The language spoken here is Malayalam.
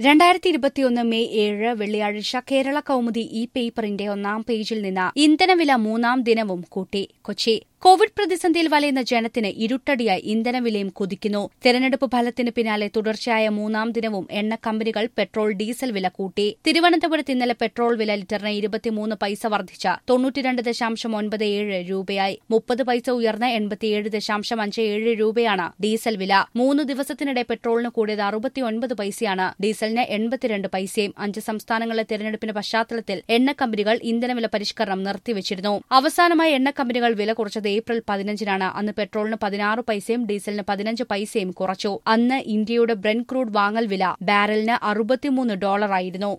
രണ്ടായിരത്തി ഇരുപത്തിയൊന്ന് മെയ് ഏഴ് വെള്ളിയാഴ്ച കേരള കൗമുദി ഈ പേപ്പറിന്റെ ഒന്നാം പേജിൽ നിന്ന് ഇന്ധനവില മൂന്നാം ദിനവും കൂട്ടി കൊച്ചി കോവിഡ് പ്രതിസന്ധിയിൽ വലയുന്ന ജനത്തിന് ഇരുട്ടടിയായി ഇന്ധനവിലയും കുതിക്കുന്നു തെരഞ്ഞെടുപ്പ് ഫലത്തിന് പിന്നാലെ തുടർച്ചയായ മൂന്നാം ദിനവും എണ്ണ കമ്പനികൾ പെട്രോൾ ഡീസൽ വില കൂട്ടി തിരുവനന്തപുരത്ത് ഇന്നലെ പെട്രോൾ വില ലിറ്ററിന് ഇരുപത്തിമൂന്ന് പൈസ വർദ്ധിച്ച തൊണ്ണൂറ്റിരണ്ട് ദശാംശം ഒൻപത് ഏഴ് രൂപയായി മുപ്പത് പൈസ ഉയർന്ന എൺപത്തിയേഴ് ദശാംശം അഞ്ച് ഏഴ് രൂപയാണ് ഡീസൽ വില മൂന്ന് ദിവസത്തിനിടെ പെട്രോളിന് കൂടിയത് അറുപത്തിയൊൻപത് പൈസയാണ് ഡീസലിന് എൺപത്തിരണ്ട് പൈസയും അഞ്ച് സംസ്ഥാനങ്ങളിലെ തെരഞ്ഞെടുപ്പിന്റെ പശ്ചാത്തലത്തിൽ എണ്ണ കമ്പനികൾ ഇന്ധനവില പരിഷ്കരണം നിർത്തിവച്ചിരുന്നു അവസാനമായി എണ്ണ കമ്പനികൾ വില കുറച്ചത് ഏപ്രിൽ പതിനഞ്ചിനാണ് അന്ന് പെട്രോളിന് പതിനാറ് പൈസയും ഡീസലിന് പതിനഞ്ച് പൈസയും കുറച്ചു അന്ന് ഇന്ത്യയുടെ ബ്രെൻ ക്രൂഡ് വാങ്ങൽ വില ബാരലിന് അറുപത്തിമൂന്ന് ഡോളറായിരുന്നു